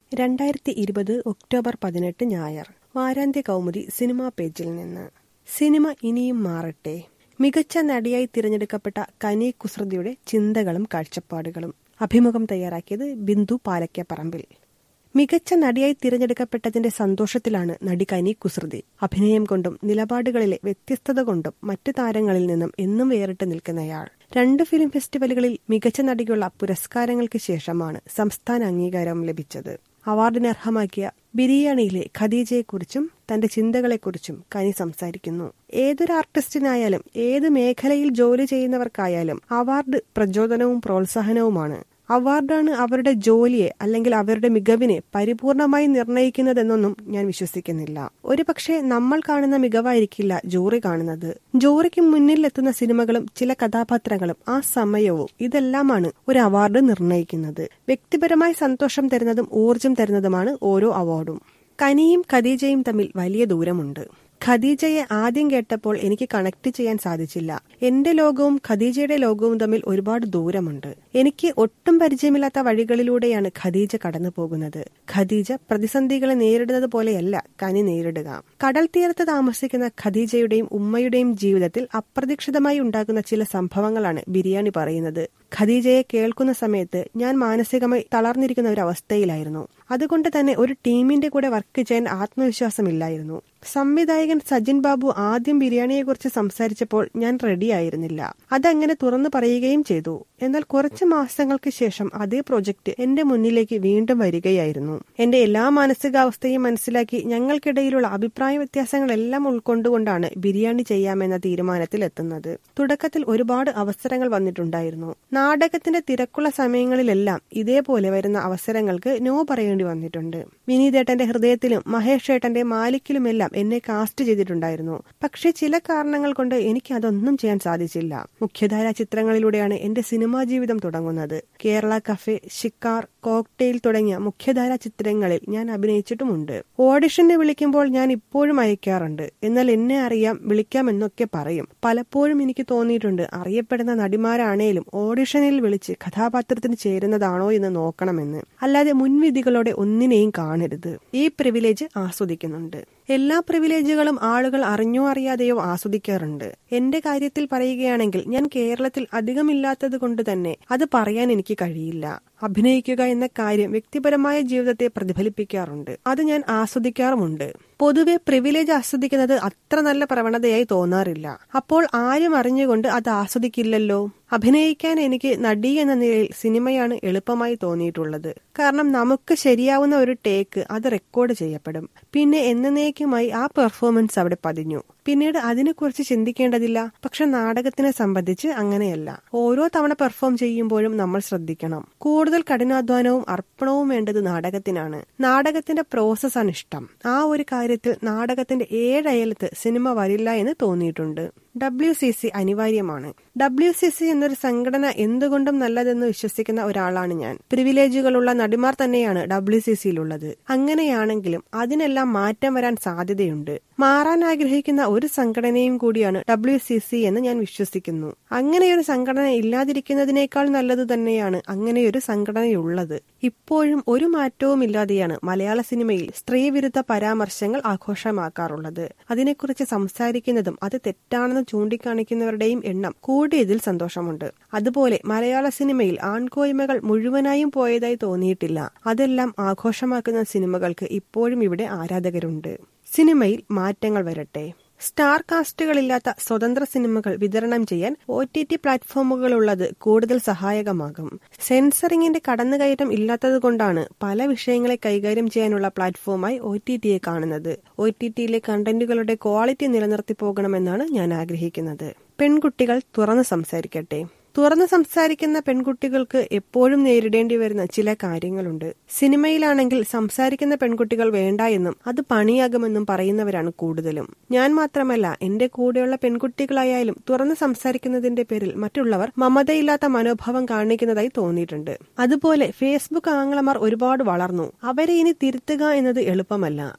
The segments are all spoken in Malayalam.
രണ്ടായിരത്തി ഇരുപത് ഒക്ടോബർ പതിനെട്ട് ഞായർ വാരാന്ത്യ കൗമുദി സിനിമാ പേജിൽ നിന്ന് സിനിമ ഇനിയും മാറട്ടെ മികച്ച നടിയായി തിരഞ്ഞെടുക്കപ്പെട്ട കനി കുസൃതിയുടെ ചിന്തകളും കാഴ്ചപ്പാടുകളും അഭിമുഖം തയ്യാറാക്കിയത് ബിന്ദു പാലക്കപ്പറമ്പിൽ മികച്ച നടിയായി തിരഞ്ഞെടുക്കപ്പെട്ടതിന്റെ സന്തോഷത്തിലാണ് നടി കനി കുസൃതി അഭിനയം കൊണ്ടും നിലപാടുകളിലെ വ്യത്യസ്തത കൊണ്ടും മറ്റു താരങ്ങളിൽ നിന്നും എന്നും വേറിട്ട് നിൽക്കുന്നയാൾ രണ്ട് ഫിലിം ഫെസ്റ്റിവലുകളിൽ മികച്ച നടിക്കുള്ള പുരസ്കാരങ്ങൾക്ക് ശേഷമാണ് സംസ്ഥാന അംഗീകാരം ലഭിച്ചത് അവാർഡിന് അർഹമാക്കിയ ബിരിയാണിയിലെ ഖദീജയെക്കുറിച്ചും തന്റെ ചിന്തകളെക്കുറിച്ചും കനി സംസാരിക്കുന്നു ഏതൊരു ആർട്ടിസ്റ്റിനായാലും ഏത് മേഖലയിൽ ജോലി ചെയ്യുന്നവർക്കായാലും അവാർഡ് പ്രചോദനവും പ്രോത്സാഹനവുമാണ് അവാർഡാണ് അവരുടെ ജോലിയെ അല്ലെങ്കിൽ അവരുടെ മികവിനെ പരിപൂർണമായി നിർണയിക്കുന്നതെന്നൊന്നും ഞാൻ വിശ്വസിക്കുന്നില്ല ഒരുപക്ഷെ നമ്മൾ കാണുന്ന മികവായിരിക്കില്ല ജൂറി കാണുന്നത് ജൂറിക്ക് മുന്നിലെത്തുന്ന സിനിമകളും ചില കഥാപാത്രങ്ങളും ആ സമയവും ഇതെല്ലാമാണ് ഒരു അവാർഡ് നിർണയിക്കുന്നത് വ്യക്തിപരമായി സന്തോഷം തരുന്നതും ഊർജം തരുന്നതുമാണ് ഓരോ അവാർഡും കനിയും ഖദീജയും തമ്മിൽ വലിയ ദൂരമുണ്ട് ഖദീജയെ ആദ്യം കേട്ടപ്പോൾ എനിക്ക് കണക്ട് ചെയ്യാൻ സാധിച്ചില്ല എന്റെ ലോകവും ഖദീജയുടെ ലോകവും തമ്മിൽ ഒരുപാട് ദൂരമുണ്ട് എനിക്ക് ഒട്ടും പരിചയമില്ലാത്ത വഴികളിലൂടെയാണ് ഖദീജ കടന്നു പോകുന്നത് ഖദീജ പ്രതിസന്ധികളെ നേരിടുന്നത് പോലെയല്ല കനി നേരിടുക കടൽ തീരത്ത് താമസിക്കുന്ന ഖദീജയുടെയും ഉമ്മയുടെയും ജീവിതത്തിൽ അപ്രതീക്ഷിതമായി ഉണ്ടാകുന്ന ചില സംഭവങ്ങളാണ് ബിരിയാണി പറയുന്നത് ഖദീജയെ കേൾക്കുന്ന സമയത്ത് ഞാൻ മാനസികമായി തളർന്നിരിക്കുന്ന ഒരു അവസ്ഥയിലായിരുന്നു അതുകൊണ്ട് തന്നെ ഒരു ടീമിന്റെ കൂടെ വർക്ക് ചെയ്യാൻ ആത്മവിശ്വാസമില്ലായിരുന്നു സംവിധായകൻ സജിൻ ബാബു ആദ്യം ബിരിയാണിയെക്കുറിച്ച് സംസാരിച്ചപ്പോൾ ഞാൻ റെഡിയായിരുന്നില്ല അതങ്ങനെ തുറന്നു പറയുകയും ചെയ്തു എന്നാൽ കുറച്ച് മാസങ്ങൾക്ക് ശേഷം അതേ പ്രൊജക്ട് എന്റെ മുന്നിലേക്ക് വീണ്ടും വരികയായിരുന്നു എന്റെ എല്ലാ മാനസികാവസ്ഥയും മനസ്സിലാക്കി ഞങ്ങൾക്കിടയിലുള്ള അഭിപ്രായ വ്യത്യാസങ്ങളെല്ലാം ഉൾക്കൊണ്ടുകൊണ്ടാണ് ബിരിയാണി ചെയ്യാമെന്ന തീരുമാനത്തിൽ എത്തുന്നത് തുടക്കത്തിൽ ഒരുപാട് അവസരങ്ങൾ വന്നിട്ടുണ്ടായിരുന്നു നാടകത്തിന്റെ തിരക്കുള്ള സമയങ്ങളിലെല്ലാം ഇതേപോലെ വരുന്ന അവസരങ്ങൾക്ക് നോ പറയേണ്ടി വന്നിട്ടുണ്ട് വിനീതേട്ടന്റെ ഹൃദയത്തിലും മഹേഷ് ഏട്ടന്റെ മാലിക്കിലുമെല്ലാം എന്നെ കാസ്റ്റ് ചെയ്തിട്ടുണ്ടായിരുന്നു പക്ഷേ ചില കാരണങ്ങൾ കൊണ്ട് എനിക്ക് അതൊന്നും ചെയ്യാൻ സാധിച്ചില്ല മുഖ്യധാര ചിത്രങ്ങളിലൂടെയാണ് എന്റെ സിനിമാ ജീവിതം തുടങ്ങുന്നത് കേരള കഫേ ഷിക്കാർ കോക്ടെയിൽ തുടങ്ങിയ മുഖ്യധാര ചിത്രങ്ങളിൽ ഞാൻ അഭിനയിച്ചിട്ടുമുണ്ട് ഓഡിഷന് വിളിക്കുമ്പോൾ ഞാൻ ഇപ്പോഴും അയക്കാറുണ്ട് എന്നാൽ എന്നെ അറിയാം വിളിക്കാമെന്നൊക്കെ പറയും പലപ്പോഴും എനിക്ക് തോന്നിയിട്ടുണ്ട് അറിയപ്പെടുന്ന നടിമാരാണേലും ഓഡിഷനിൽ വിളിച്ച് കഥാപാത്രത്തിന് ചേരുന്നതാണോ എന്ന് നോക്കണമെന്ന് അല്ലാതെ മുൻവിധികളോടെ ഒന്നിനെയും കാണരുത് ഈ പ്രിവിലേജ് ആസ്വദിക്കുന്നുണ്ട് എല്ലാ പ്രിവിലേജുകളും ആളുകൾ അറിഞ്ഞോ അറിയാതെയോ ആസ്വദിക്കാറുണ്ട് എന്റെ കാര്യത്തിൽ പറയുകയാണെങ്കിൽ ഞാൻ കേരളത്തിൽ അധികമില്ലാത്തത് കൊണ്ട് തന്നെ അത് പറയാൻ എനിക്ക് കഴിയില്ല അഭിനയിക്കുക എന്ന കാര്യം വ്യക്തിപരമായ ജീവിതത്തെ പ്രതിഫലിപ്പിക്കാറുണ്ട് അത് ഞാൻ ആസ്വദിക്കാറുമുണ്ട് പൊതുവെ പ്രിവിലേജ് ആസ്വദിക്കുന്നത് അത്ര നല്ല പ്രവണതയായി തോന്നാറില്ല അപ്പോൾ ആരും അറിഞ്ഞുകൊണ്ട് അത് ആസ്വദിക്കില്ലല്ലോ അഭിനയിക്കാൻ എനിക്ക് നടി എന്ന നിലയിൽ സിനിമയാണ് എളുപ്പമായി തോന്നിയിട്ടുള്ളത് കാരണം നമുക്ക് ശരിയാവുന്ന ഒരു ടേക്ക് അത് റെക്കോർഡ് ചെയ്യപ്പെടും പിന്നെ എന്നേക്കുമായി ആ പെർഫോമൻസ് അവിടെ പതിഞ്ഞു പിന്നീട് അതിനെക്കുറിച്ച് ചിന്തിക്കേണ്ടതില്ല പക്ഷെ നാടകത്തിനെ സംബന്ധിച്ച് അങ്ങനെയല്ല ഓരോ തവണ പെർഫോം ചെയ്യുമ്പോഴും നമ്മൾ ശ്രദ്ധിക്കണം കൂടുതൽ കഠിനാധ്വാനവും അർപ്പണവും വേണ്ടത് നാടകത്തിനാണ് നാടകത്തിന്റെ പ്രോസസ്സാണ് ഇഷ്ടം ആ ഒരു കാര്യത്തിൽ നാടകത്തിന്റെ ഏഴയലത്ത് സിനിമ വരില്ല എന്ന് തോന്നിയിട്ടുണ്ട് ഡബ്ല്യു സി സി അനിവാര്യമാണ് ഡബ്ല്യു സി സി എന്നൊരു സംഘടന എന്തുകൊണ്ടും നല്ലതെന്ന് വിശ്വസിക്കുന്ന ഒരാളാണ് ഞാൻ പ്രിവിലേജുകളുള്ള നടിമാർ തന്നെയാണ് ഡബ്ല്യു സി സിയിലുള്ളത് അങ്ങനെയാണെങ്കിലും അതിനെല്ലാം മാറ്റം വരാൻ സാധ്യതയുണ്ട് മാറാൻ ആഗ്രഹിക്കുന്ന ഒരു സംഘടനയും കൂടിയാണ് ഡബ്ല്യു സി സി എന്ന് ഞാൻ വിശ്വസിക്കുന്നു അങ്ങനെയൊരു സംഘടന ഇല്ലാതിരിക്കുന്നതിനേക്കാൾ നല്ലത് തന്നെയാണ് അങ്ങനെയൊരു സംഘടനയുള്ളത് ഇപ്പോഴും ഒരു മാറ്റവും ഇല്ലാതെയാണ് മലയാള സിനിമയിൽ സ്ത്രീവിരുദ്ധ പരാമർശങ്ങൾ ആഘോഷമാക്കാറുള്ളത് അതിനെക്കുറിച്ച് സംസാരിക്കുന്നതും അത് തെറ്റാണെന്ന് ചൂണ്ടിക്കാണിക്കുന്നവരുടെയും എണ്ണം കൂടിയതിൽ സന്തോഷമുണ്ട് അതുപോലെ മലയാള സിനിമയിൽ ആൺകോയ്മകൾ മുഴുവനായും പോയതായി തോന്നിയിട്ടില്ല അതെല്ലാം ആഘോഷമാക്കുന്ന സിനിമകൾക്ക് ഇപ്പോഴും ഇവിടെ ആരാധകരുണ്ട് സിനിമയിൽ മാറ്റങ്ങൾ വരട്ടെ സ്റ്റാർ കാസ്റ്റുകളില്ലാത്ത സ്വതന്ത്ര സിനിമകൾ വിതരണം ചെയ്യാൻ ഒ ടി ടി പ്ലാറ്റ്ഫോമുകളുള്ളത് കൂടുതൽ സഹായകമാകും സെൻസറിങ്ങിന്റെ കടന്നുകയറ്റം ഇല്ലാത്തതുകൊണ്ടാണ് പല വിഷയങ്ങളെ കൈകാര്യം ചെയ്യാനുള്ള പ്ലാറ്റ്ഫോമായി ഒ ടി ടിയെ കാണുന്നത് ഒ ടി ടിയിലെ കണ്ടന്റുകളുടെ ക്വാളിറ്റി നിലനിർത്തി പോകണമെന്നാണ് ഞാൻ ആഗ്രഹിക്കുന്നത് പെൺകുട്ടികൾ തുറന്നു സംസാരിക്കട്ടെ തുറന്നു സംസാരിക്കുന്ന പെൺകുട്ടികൾക്ക് എപ്പോഴും നേരിടേണ്ടി വരുന്ന ചില കാര്യങ്ങളുണ്ട് സിനിമയിലാണെങ്കിൽ സംസാരിക്കുന്ന പെൺകുട്ടികൾ വേണ്ട എന്നും അത് പണിയാകുമെന്നും പറയുന്നവരാണ് കൂടുതലും ഞാൻ മാത്രമല്ല എന്റെ കൂടെയുള്ള പെൺകുട്ടികളായാലും തുറന്നു സംസാരിക്കുന്നതിന്റെ പേരിൽ മറ്റുള്ളവർ മമതയില്ലാത്ത മനോഭാവം കാണിക്കുന്നതായി തോന്നിയിട്ടുണ്ട് അതുപോലെ ഫേസ്ബുക്ക് ആംഗ്ലമാർ ഒരുപാട് വളർന്നു അവരെ ഇനി തിരുത്തുക എന്നത് എളുപ്പമല്ല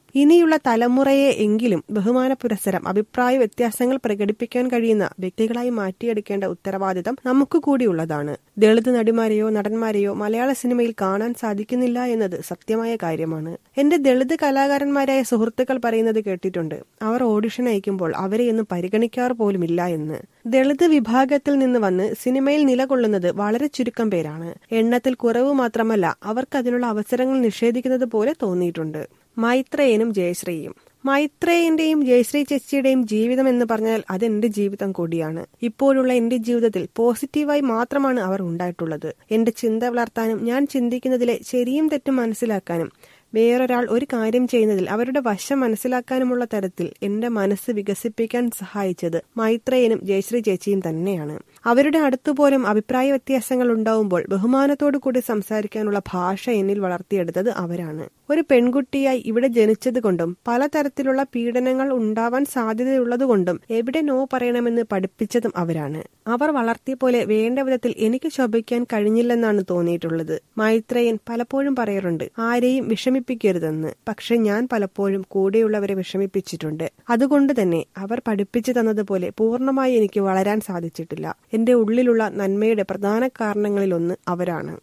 ഇനിയുള്ള തലമുറയെ എങ്കിലും ബഹുമാന പുരസരം അഭിപ്രായ വ്യത്യാസങ്ങൾ പ്രകടിപ്പിക്കാൻ കഴിയുന്ന വ്യക്തികളായി മാറ്റിയെടുക്കേണ്ട ഉത്തരവാദിത്തം നമുക്ക് കൂടിയുള്ളതാണ് ദളിത് നടിമാരെയോ നടന്മാരെയോ മലയാള സിനിമയിൽ കാണാൻ സാധിക്കുന്നില്ല എന്നത് സത്യമായ കാര്യമാണ് എന്റെ ദളിത് കലാകാരന്മാരായ സുഹൃത്തുക്കൾ പറയുന്നത് കേട്ടിട്ടുണ്ട് അവർ ഓഡിഷൻ അയക്കുമ്പോൾ അവരെ ഒന്നും പരിഗണിക്കാറ് പോലുമില്ല എന്ന് ദളിത് വിഭാഗത്തിൽ നിന്ന് വന്ന് സിനിമയിൽ നിലകൊള്ളുന്നത് വളരെ ചുരുക്കം പേരാണ് എണ്ണത്തിൽ കുറവ് മാത്രമല്ല അവർക്ക് അതിനുള്ള അവസരങ്ങൾ നിഷേധിക്കുന്നത് പോലെ തോന്നിയിട്ടുണ്ട് മൈത്രേയനും ജയശ്രീയും മൈത്രേയന്റെയും ജയശ്രീ ചേച്ചിയുടെയും ജീവിതം എന്ന് പറഞ്ഞാൽ അത് എന്റെ ജീവിതം കൂടിയാണ് ഇപ്പോഴുള്ള എന്റെ ജീവിതത്തിൽ പോസിറ്റീവായി മാത്രമാണ് അവർ ഉണ്ടായിട്ടുള്ളത് എന്റെ ചിന്ത വളർത്താനും ഞാൻ ചിന്തിക്കുന്നതിലെ ശരിയും തെറ്റും മനസ്സിലാക്കാനും വേറൊരാൾ ഒരു കാര്യം ചെയ്യുന്നതിൽ അവരുടെ വശം മനസ്സിലാക്കാനുമുള്ള തരത്തിൽ എന്റെ മനസ്സ് വികസിപ്പിക്കാൻ സഹായിച്ചത് മൈത്രേയനും ജയശ്രീ ചേച്ചിയും തന്നെയാണ് അവരുടെ അടുത്തുപോലും അഭിപ്രായ വ്യത്യാസങ്ങൾ ഉണ്ടാവുമ്പോൾ ബഹുമാനത്തോടു കൂടി സംസാരിക്കാനുള്ള ഭാഷ എന്നിൽ വളർത്തിയെടുത്തത് അവരാണ് ഒരു പെൺകുട്ടിയായി ഇവിടെ ജനിച്ചതുകൊണ്ടും പലതരത്തിലുള്ള പീഡനങ്ങൾ ഉണ്ടാവാൻ സാധ്യതയുള്ളതുകൊണ്ടും എവിടെ നോ പറയണമെന്ന് പഠിപ്പിച്ചതും അവരാണ് അവർ വളർത്തിയ പോലെ വേണ്ട വിധത്തിൽ എനിക്ക് ശോഭിക്കാൻ കഴിഞ്ഞില്ലെന്നാണ് തോന്നിയിട്ടുള്ളത് മൈത്രേയൻ പലപ്പോഴും പറയാറുണ്ട് ആരെയും വിഷമിപ്പിക്കരുതെന്ന് പക്ഷെ ഞാൻ പലപ്പോഴും കൂടെയുള്ളവരെ വിഷമിപ്പിച്ചിട്ടുണ്ട് അതുകൊണ്ട് തന്നെ അവർ പഠിപ്പിച്ചു തന്നതുപോലെ പൂർണ്ണമായി എനിക്ക് വളരാൻ സാധിച്ചിട്ടില്ല എന്റെ ഉള്ളിലുള്ള നന്മയുടെ പ്രധാന കാരണങ്ങളിലൊന്ന് അവരാണ്